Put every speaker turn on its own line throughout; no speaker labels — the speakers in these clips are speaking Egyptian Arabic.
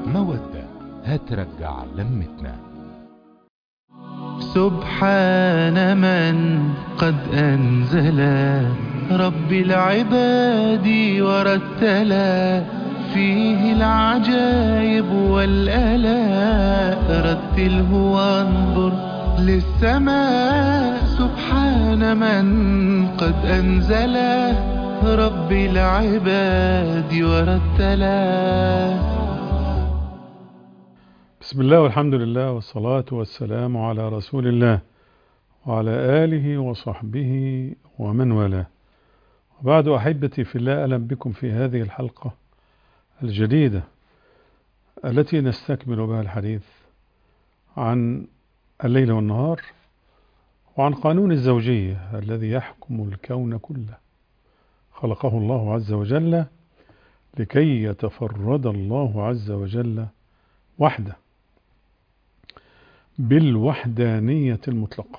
مودة هترجع لمتنا
سبحان من قد أنزل رب العباد ورتلا فيه العجائب والآلاء رتله وانظر للسماء سبحان من قد أنزل رب العباد ورتلا
بسم الله والحمد لله والصلاة والسلام على رسول الله وعلى آله وصحبه ومن والاه وبعد أحبتي في الله أهلا بكم في هذه الحلقة الجديدة التي نستكمل بها الحديث عن الليل والنهار وعن قانون الزوجية الذي يحكم الكون كله خلقه الله عز وجل لكي يتفرد الله عز وجل وحده بالوحدانية المطلقة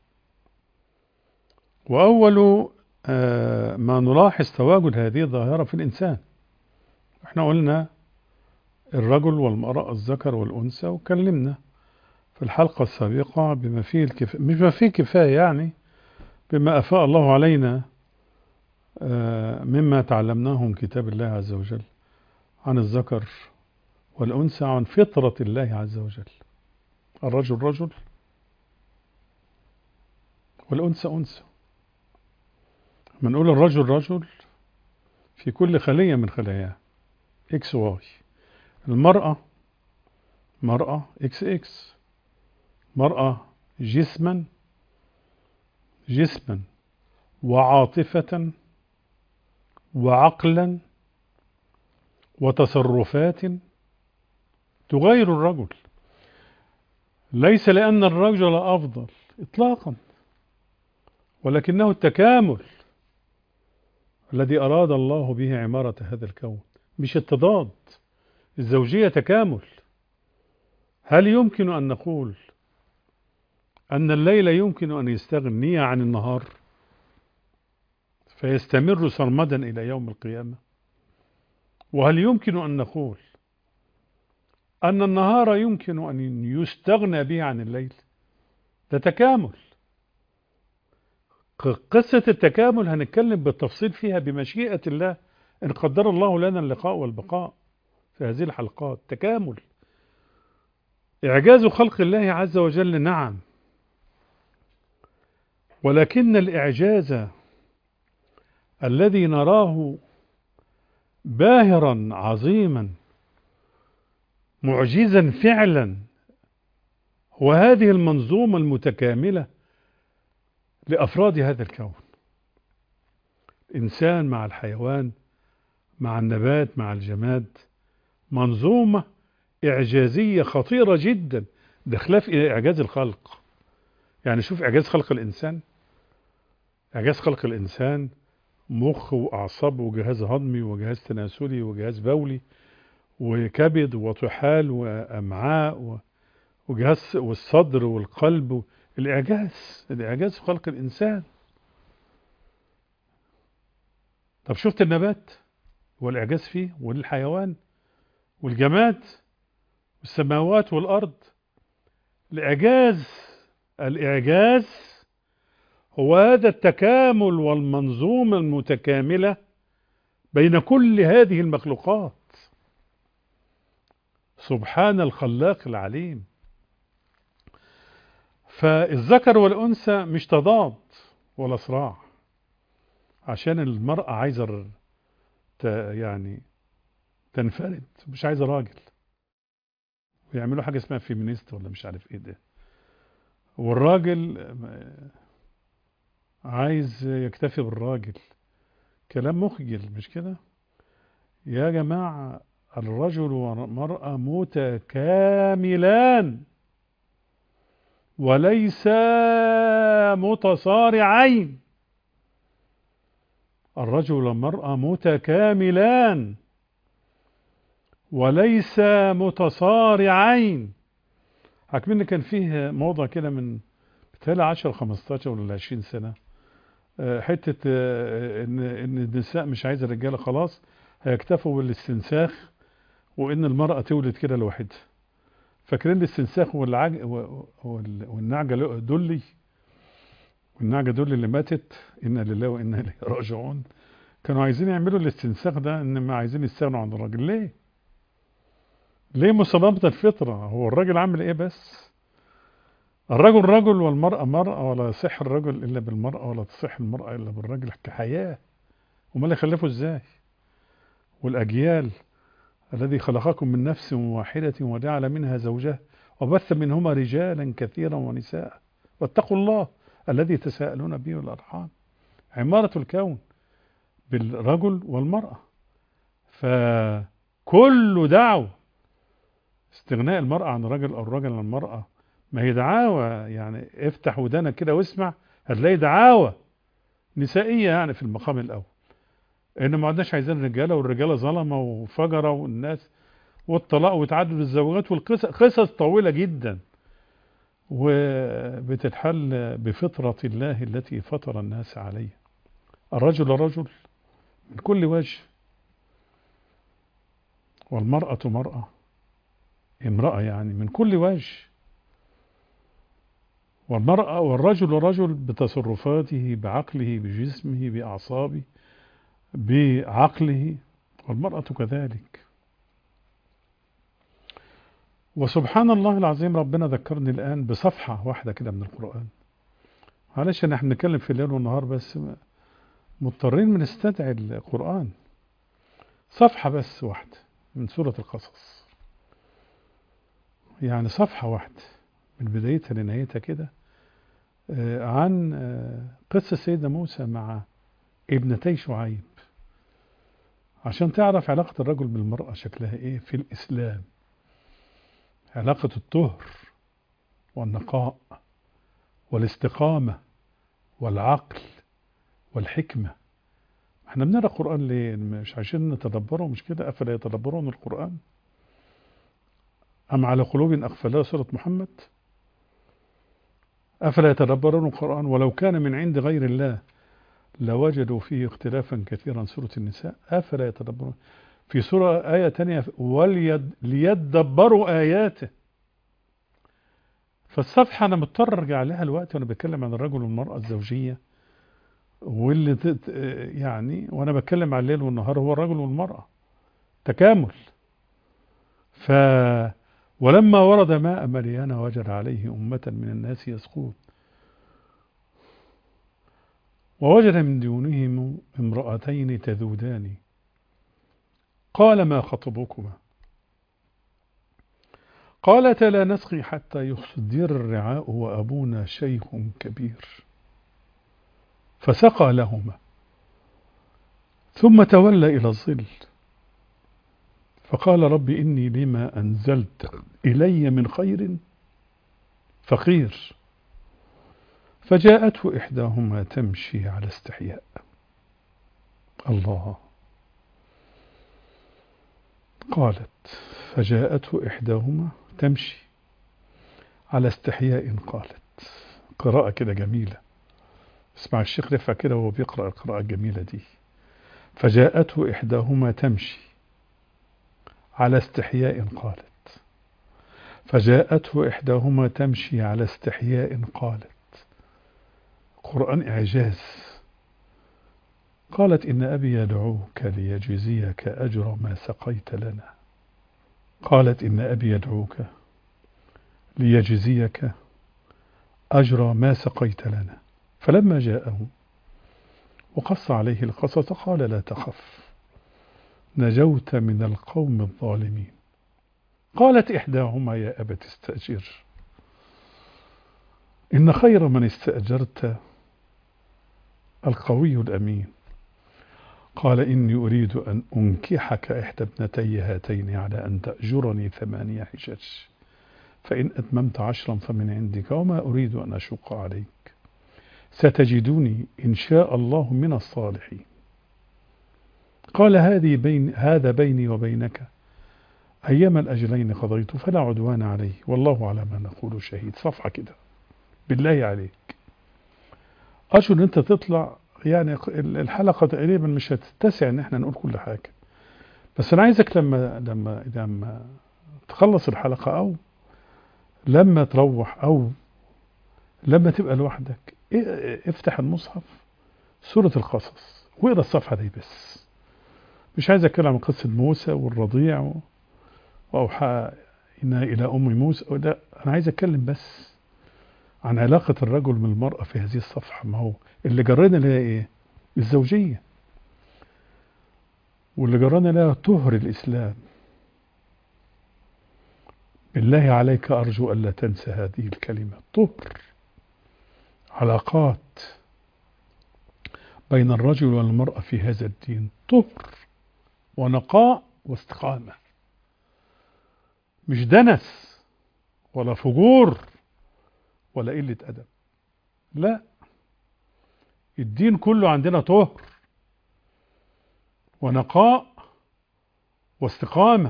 وأول ما نلاحظ تواجد هذه الظاهرة في الإنسان احنا قلنا الرجل والمرأة الذكر والأنثى وكلمنا في الحلقة السابقة بما فيه الكفاية مش بما فيه كفاية يعني بما أفاء الله علينا مما تعلمناه من كتاب الله عز وجل عن الذكر والأنثى عن فطرة الله عز وجل الرجل رجل والأنثى أنثى لما نقول الرجل رجل في كل خلية من خلاياه اكس واي المرأة مرأة اكس اكس مرأة جسما جسما وعاطفة وعقلا وتصرفات تغير الرجل ليس لأن الرجل أفضل إطلاقا ولكنه التكامل الذي أراد الله به عمارة هذا الكون مش التضاد الزوجية تكامل هل يمكن أن نقول أن الليل يمكن أن يستغني عن النهار فيستمر سرمدا إلى يوم القيامة وهل يمكن أن نقول أن النهار يمكن أن يستغنى به عن الليل ده تكامل قصة التكامل هنتكلم بالتفصيل فيها بمشيئة الله إن قدر الله لنا اللقاء والبقاء في هذه الحلقات تكامل إعجاز خلق الله عز وجل نعم ولكن الإعجاز الذي نراه باهرا عظيما معجزا فعلا هو هذه المنظومة المتكاملة لأفراد هذا الكون الإنسان مع الحيوان مع النبات مع الجماد منظومة إعجازية خطيرة جدا ده خلاف إعجاز الخلق يعني شوف إعجاز خلق الإنسان إعجاز خلق الإنسان مخ وأعصاب وجهاز هضمي وجهاز تناسلي وجهاز بولي وكبد وطحال وأمعاء وجهاز والصدر والقلب الإعجاز الإعجاز في خلق الإنسان طب شفت النبات والإعجاز فيه والحيوان والجماد والسماوات والأرض الإعجاز الإعجاز هو هذا التكامل والمنظومة المتكاملة بين كل هذه المخلوقات سبحان الخلاق العليم فالذكر والأنثى مش تضاد ولا صراع عشان المرأة عايزة يعني تنفرد مش عايزة راجل ويعملوا حاجة اسمها فيمينيست ولا مش عارف ايه ده والراجل عايز يكتفي بالراجل كلام مخجل مش كده يا جماعة الرجل والمرأة متكاملان وليس متصارعين الرجل والمرأة متكاملان وليس متصارعين حكمين كان فيه موضع كده من بتهيألي 10 15 ولا 20 سنة حتة ان ان النساء مش عايزة الرجالة خلاص هيكتفوا بالاستنساخ وإن المرأة تولد كده لوحدها فاكرين الاستنساخ والعج... و- وال- والنعجة ل- دلي والنعجة دلي اللي ماتت إنا لله وإنا إليه راجعون كانوا عايزين يعملوا الاستنساخ ده إن ما عايزين يستغنوا عن الراجل ليه؟ ليه مصادمة الفطرة؟ هو الراجل عامل إيه بس؟ الرجل رجل والمرأة مرأة ولا يصح الرجل إلا بالمرأة ولا تصح المرأة إلا بالرجل كحياة وما اللي يخلفوا إزاي؟ والأجيال الذي خلقكم من نفس واحدة وجعل منها زوجها وبث منهما رجالا كثيرا ونساء واتقوا الله الذي تساءلون به والأرحام عمارة الكون بالرجل والمرأة فكل دعوة استغناء المرأة عن الرجل أو الرجل عن المرأة ما هي دعاوى يعني افتح ودانك كده واسمع هتلاقي دعاوى نسائية يعني في المقام الأول ان ما عدناش عايزين رجاله والرجاله ظلمه وفجره والناس والطلاق وتعدد الزوجات والقصص قصص طويله جدا وبتتحل بفطره الله التي فطر الناس عليها الرجل رجل من كل وجه والمرأة مرأة امرأة يعني من كل وجه والمرأة والرجل رجل بتصرفاته بعقله بجسمه بأعصابه بعقله والمرأة كذلك وسبحان الله العظيم ربنا ذكرني الآن بصفحة واحدة كده من القرآن معلش احنا بنتكلم في الليل والنهار بس مضطرين بنستدعي القرآن صفحة بس واحدة من سورة القصص يعني صفحة واحدة من بدايتها لنهايتها كده آه، عن آه، قصة سيدنا موسى مع ابنتي شعيب عشان تعرف علاقة الرجل بالمرأة شكلها ايه في الإسلام علاقة الطهر والنقاء والاستقامة والعقل والحكمة احنا بنقرا القرآن ليه؟ مش عشان نتدبره مش كده أفلا يتدبرون القرآن أم على قلوب أقفلها سورة محمد أفلا يتدبرون القرآن ولو كان من عند غير الله لوجدوا فيه اختلافا كثيرا سورة النساء أفلا يتدبرون في سورة آية تانية وليد ليدبروا آياته فالصفحة أنا مضطر أرجع لها الوقت وأنا بتكلم عن الرجل والمرأة الزوجية واللي تت يعني وأنا بتكلم عن الليل والنهار هو الرجل والمرأة تكامل ف ولما ورد ماء مليان وجد عليه أمة من الناس يسقون ووجد من دونهم امرأتين تذودان قال ما خطبكما قالتا لا نسقي حتى يصدر الرعاء وأبونا شيخ كبير فسقى لهما ثم تولى إلى الظل فقال رب إني لما أنزلت إلي من خير فقير فجاءته إحداهما تمشي على استحياء الله قالت فجاءته إحداهما تمشي على استحياء قالت قراءة كده جميلة اسمع الشيخ رفع كده وهو بيقرأ القراءة الجميلة دي فجاءته إحداهما تمشي على استحياء قالت فجاءته إحداهما تمشي على استحياء قالت قرآن إعجاز قالت إن أبي يدعوك ليجزيك أجر ما سقيت لنا قالت إن أبي يدعوك ليجزيك أجر ما سقيت لنا فلما جاءه وقص عليه القصص قال لا تخف نجوت من القوم الظالمين قالت إحداهما يا أبت استأجر إن خير من استأجرت القوي الأمين قال إني أريد أن أنكحك إحدى ابنتي هاتين على أن تأجرني ثمانية حجج فإن أتممت عشرا فمن عندك وما أريد أن أشق عليك ستجدني إن شاء الله من الصالحين قال هذه بين هذا بيني وبينك أيما الأجلين قضيت فلا عدوان علي والله على ما نقول شهيد صفحة كده بالله عليك أرجو أن أنت تطلع يعني الحلقة تقريبا مش هتتسع ان احنا نقول كل حاجة بس انا عايزك لما لما لما تخلص الحلقة او لما تروح او لما تبقى لوحدك إيه- افتح المصحف سورة القصص واقرا الصفحة دي بس مش عايز اتكلم عن قصة موسى والرضيع و- واوحى إنا الى ام موسى لا انا عايز اتكلم بس عن علاقة الرجل بالمرأة في هذه الصفحة ما هو اللي جرينا لها ايه الزوجية واللي جرانا لها طهر الإسلام بالله عليك أرجو ألا تنسى هذه الكلمة طهر علاقات بين الرجل والمرأة في هذا الدين طهر ونقاء واستقامة مش دنس ولا فجور ولا قلة أدب لا الدين كله عندنا طهر ونقاء واستقامة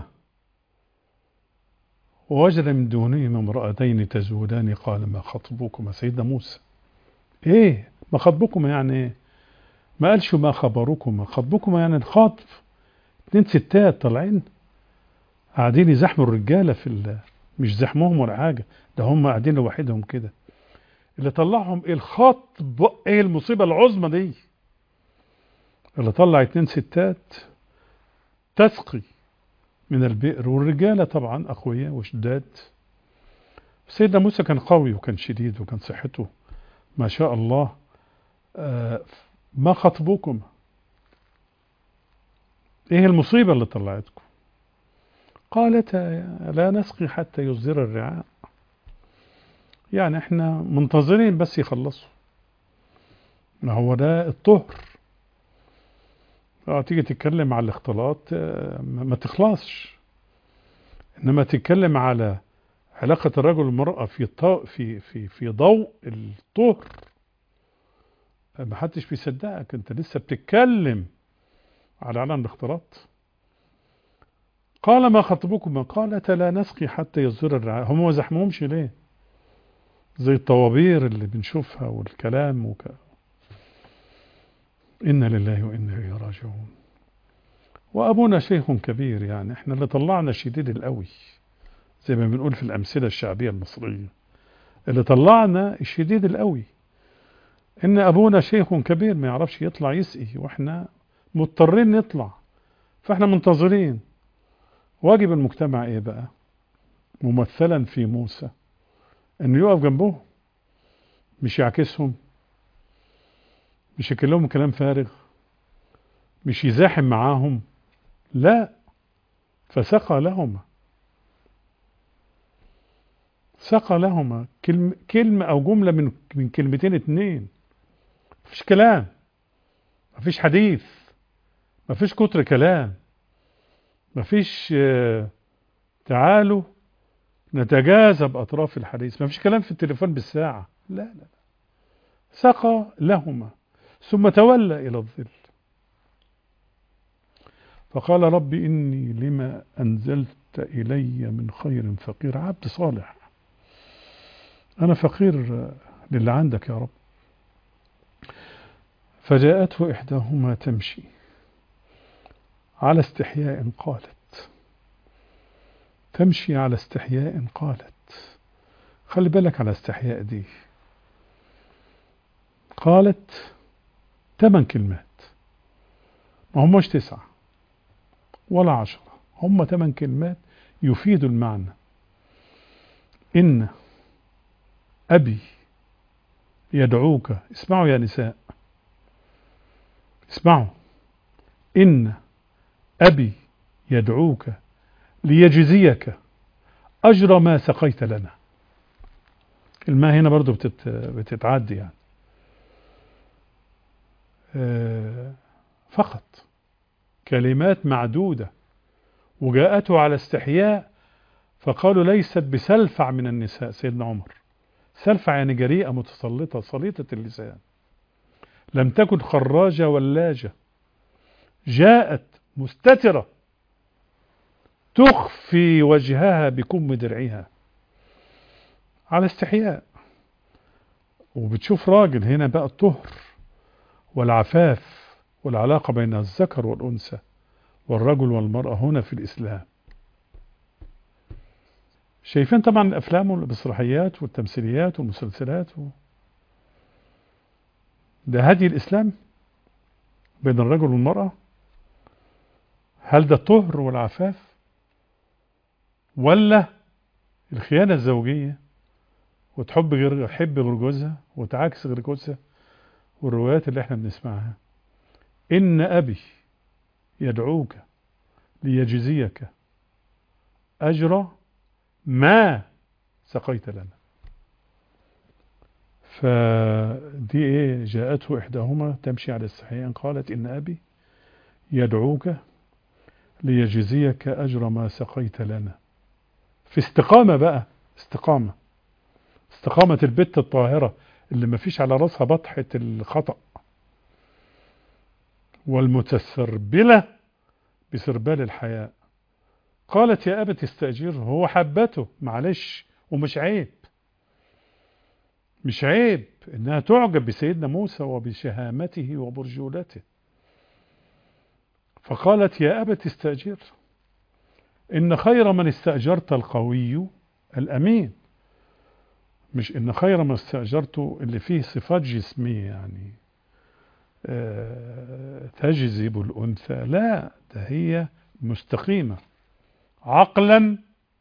ووجد من دونهما امرأتين تزودان قال ما خطبكما سيدنا موسى ايه ما خطبكما يعني ايه ما قالش ما خبركما خطبكما يعني الخطب اتنين ستات طالعين قاعدين يزحموا الرجالة في ال... مش زحمهم ولا حاجة ده هم قاعدين لوحدهم كده اللي طلعهم ايه الخطب ايه المصيبة العظمى دي اللي طلع اتنين ستات تسقي من البئر والرجالة طبعا أقوياء وشداد سيدنا موسى كان قوي وكان شديد وكان صحته ما شاء الله آه، ما خطبكم ايه المصيبة اللي طلعتكم قالت لا نسقي حتى يصدر الرعاء يعني احنا منتظرين بس يخلصوا ما هو ده الطهر اه تيجي تتكلم على الاختلاط آه، ما ما تخلصش انما تتكلم على علاقة الرجل والمرأة في طو في في في ضوء الطهر آه، ما حدش بيصدقك انت لسه بتتكلم على علم الاختلاط قال ما خطبكما قالت لا نسقي حتى يصدر الرعاء هم ما زحمهمش ليه زي الطوابير اللي بنشوفها والكلام وك... إنا لله وإنا إليه راجعون وأبونا شيخ كبير يعني إحنا اللي طلعنا شديد القوي زي ما بنقول في الأمثلة الشعبية المصرية اللي طلعنا الشديد القوي إن أبونا شيخ كبير ما يعرفش يطلع يسقي وإحنا مضطرين نطلع فإحنا منتظرين واجب المجتمع إيه بقى ممثلا في موسى إنه يقف جنبهم مش يعكسهم مش يكلمهم كلام فارغ مش يزاحم معاهم لا فسقى لهما سقى لهما كلمة, كلمة أو جملة من من كلمتين اتنين مفيش كلام مفيش حديث مفيش كتر كلام مفيش آه، تعالوا نتجاذب بأطراف الحديث مفيش كلام في التليفون بالساعة لا لا لا سقى لهما ثم تولى إلى الظل فقال رب إني لما أنزلت إلي من خير فقير عبد صالح أنا فقير للي عندك يا رب فجاءته إحداهما تمشي على استحياء قالت تمشي على استحياء قالت خلي بالك على استحياء دي قالت ثمان كلمات ما هماش تسعة ولا عشرة هم ثمان كلمات يفيدوا المعنى إن أبي يدعوك اسمعوا يا نساء اسمعوا إن أبي يدعوك ليجزيك أجر ما سقيت لنا الماء هنا برضو بتت بتتعدي يعني آه، فقط كلمات معدودة وجاءته على استحياء فقالوا ليست بسلفع من النساء سيدنا عمر سلفع يعني جريئة متسلطة سليطة اللسان لم تكن خراجة ولاجة جاءت مستترة تخفي وجهها بكم درعها على استحياء وبتشوف راجل هنا بقى الطهر والعفاف والعلاقة بين الذكر والأنثى والرجل والمرأة هنا في الإسلام شايفين طبعا الأفلام والمسرحيات والتمثيليات والمسلسلات و... ده هدي الإسلام بين الرجل والمرأة هل ده الطهر والعفاف ولا الخيانة الزوجية وتحب غير تحب غير جوزها وتعاكس غير جوزها والروايات اللي احنا بنسمعها إن أبي يدعوك ليجزيك أجر ما سقيت لنا فدي ايه جاءته إحداهما تمشي على السحيان قالت إن أبي يدعوك ليجزيك أجر ما سقيت لنا في استقامة بقى استقامة استقامة البت الطاهرة اللي ما فيش على راسها بطحة الخطأ والمتسربلة بسربال الحياء قالت يا أبت استأجره هو حبته معلش ومش عيب مش عيب انها تعجب بسيدنا موسى وبشهامته وبرجولته فقالت يا أبت استأجر إن خير من استأجرت القوي الأمين مش إن خير من استأجرت اللي فيه صفات جسمية يعني آه تجذب الأنثى لا ده هي مستقيمة عقلا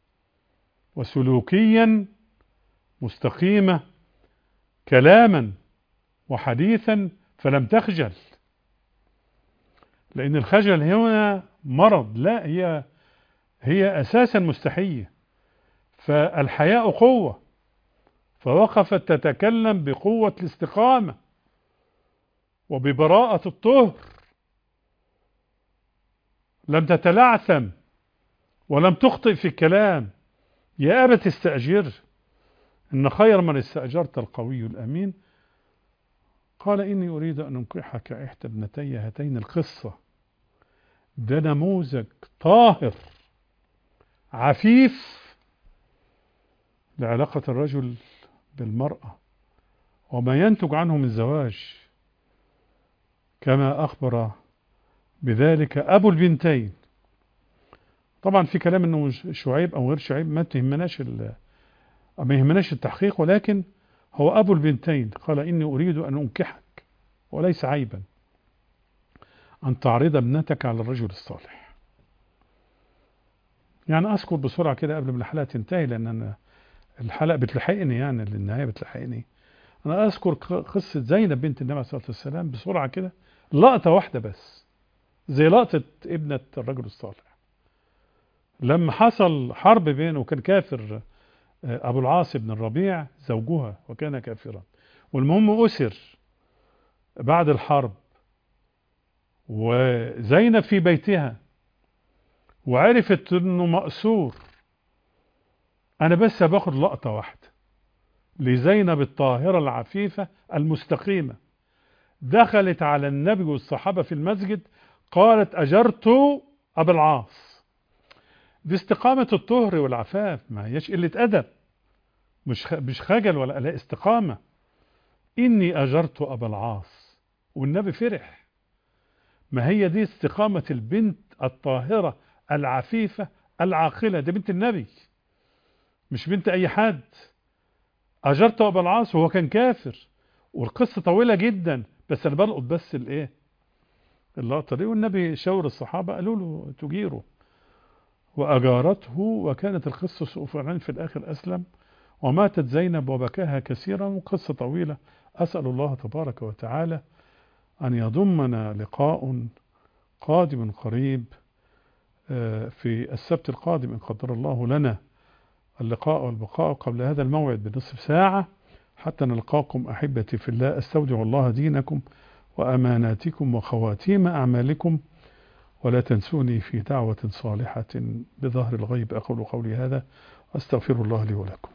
وسلوكيا مستقيمة كلاما وحديثا فلم تخجل لأن الخجل هنا مرض لا هي هي أساسا مستحية فالحياء قوة فوقفت تتكلم بقوة الاستقامة وببراءة الطهر لم تتلعثم ولم تخطئ في الكلام يا أبت استأجر إن خير من استأجرت القوي الأمين قال إني أريد أن أنكحك إحدى ابنتي هاتين القصة ده نموذج طاهر عفيف لعلاقة الرجل بالمرأة وما ينتج عنه من زواج كما أخبر بذلك أبو البنتين طبعا في كلام انه شعيب او غير شعيب ما تهمناش ما يهمناش التحقيق ولكن هو ابو البنتين قال اني اريد ان انكحك وليس عيبا ان تعرض ابنتك على الرجل الصالح يعني اذكر بسرعه كده قبل ما الحلقه تنتهي لان انا الحلقه بتلحقني يعني النهايه بتلحقني انا اذكر قصه زينب بنت النبي صلى الله عليه وسلم بسرعه كده لقطه واحده بس زي لقطه ابنه الرجل الصالح لما حصل حرب بينه وكان كافر أبو العاص بن الربيع زوجها وكان كافرا والمهم أسر بعد الحرب وزينب في بيتها وعرفت انه مأسور انا بس باخد لقطة واحدة لزينب الطاهرة العفيفة المستقيمة دخلت على النبي والصحابة في المسجد قالت أجرت أبا العاص دي استقامة الطهر والعفاف ما هيش قلة أدب مش مش خجل ولا لا استقامة إني أجرت أبا العاص والنبي فرح ما هي دي استقامة البنت الطاهرة العفيفة العاقلة دي بنت النبي مش بنت أي حد أجرت أبا العاص وهو كان كافر والقصة طويلة جدا بس أنا بلقط بس الإيه اللقطة دي والنبي شاور الصحابة قالوا له تجيره وأجارته وكانت القصة سوف في الآخر أسلم وماتت زينب وبكاها كثيرا وقصة طويلة أسأل الله تبارك وتعالى أن يضمنا لقاء قادم قريب في السبت القادم إن قدر الله لنا اللقاء والبقاء قبل هذا الموعد بنصف ساعة حتى نلقاكم أحبتي في الله أستودع الله دينكم وأماناتكم وخواتيم أعمالكم ولا تنسوني في دعوة صالحة بظهر الغيب أقول قولي هذا أستغفر الله لي ولكم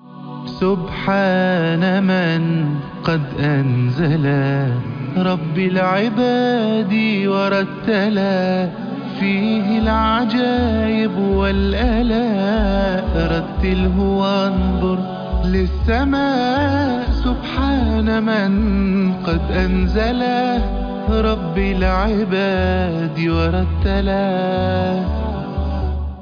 سبحان من قد أنزل رب العباد ورتلا فيه العجائب والآلاء رتله وانظر للسماء سبحان من قد أنزل رب رب العباد ورتلا